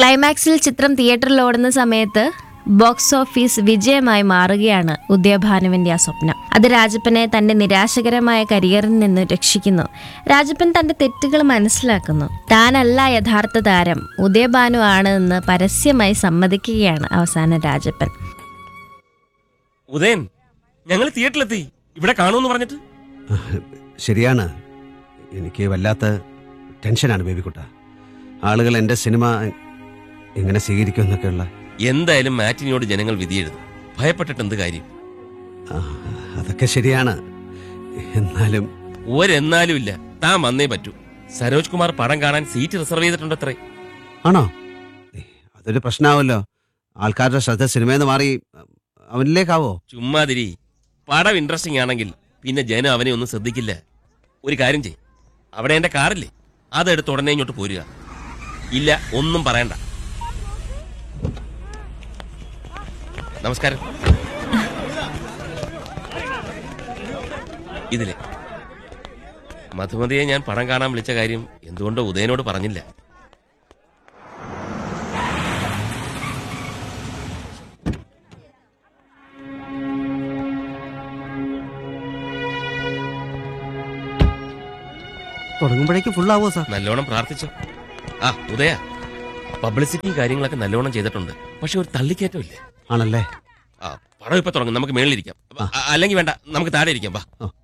ക്ലൈമാക്സിൽ ചിത്രം തിയേറ്ററിൽ ഓടുന്ന സമയത്ത് ബോക്സ് ഓഫീസ് വിജയമായി മാറുകയാണ് ഉദയഭാനുവിന്റെ ആ സ്വപ്നം അത് രാജപ്പനെ തന്റെ നിരാശകരമായ കരിയറിൽ നിന്ന് രക്ഷിക്കുന്നു രാജപ്പൻ തന്റെ തെറ്റുകൾ മനസ്സിലാക്കുന്നു താനല്ല യഥാർത്ഥ താരം ഉദയഭാനു ആണ് എന്ന് പരസ്യമായി സമ്മതിക്കുകയാണ് അവസാനം രാജപ്പൻ ഉദയൻ ഞങ്ങൾ തിയേറ്ററിലെത്തി ഇവിടെ കാണുമെന്ന് പറഞ്ഞിട്ട് ശരിയാണ് എനിക്ക് വല്ലാത്ത ടെൻഷനാണ് ബേബിക്കുട്ട ആളുകൾ എൻ്റെ സിനിമ എങ്ങനെ സ്വീകരിക്കുമെന്നൊക്കെയുള്ള എന്തായാലും മാറ്റിനിയോട് ജനങ്ങൾ വിധിയെഴുതും ഭയപ്പെട്ടിട്ട് എന്ത് കാര്യം ആ, അതൊക്കെ ശരിയാണ് എന്നാലും ഒരെന്നാലും ഇല്ല താൻ വന്നേ പറ്റൂ സരോജ് കുമാർ പടം കാണാൻ സീറ്റ് റിസർവ് ചെയ്തിട്ടുണ്ട് അത്രേ ആണോ ഏയ്, അതൊരു പ്രശ്നമാവല്ലോ ആൾക്കാരുടെ ശ്രദ്ധ സിനിമയിൽ മാറി അവനിലേക്കാവോ ചുമ്മാതിരി പടം ഇൻട്രസ്റ്റിംഗ് ആണെങ്കിൽ പിന്നെ ജനം അവനെ ഒന്നും ശ്രദ്ധിക്കില്ല ഒരു കാര്യം ചെയ് അവിടെ എന്റെ കാറില്ലേ അതെടുത്ത് ഉടനെ ഇങ്ങോട്ട് പോരുക ഇല്ല ഒന്നും പറയണ്ട നമസ്കാരം ഇതിലെ മധുമതിയെ ഞാൻ പടം കാണാൻ വിളിച്ച കാര്യം എന്തുകൊണ്ടോ ഉദയനോട് പറഞ്ഞില്ല തുടങ്ങുമ്പോഴേക്ക് ഫുള്ളാവോ സാർ നല്ലോണം പ്രാർത്ഥിച്ചോ ആ ഉദയ പബ്ലിസിറ്റിയും കാര്യങ്ങളൊക്കെ നല്ലോണം ചെയ്തിട്ടുണ്ട് പക്ഷെ ഒരു തള്ളിക്കയറ്റം ഇല്ലേ ആണല്ലേ ആ പടം ഇപ്പൊ തുടങ്ങും നമുക്ക് മേളിലിരിക്കാം അ- അല്ലെങ്കിൽ വേണ്ട നമുക്ക് താഴെ ഇരിക്കാം വാ ആ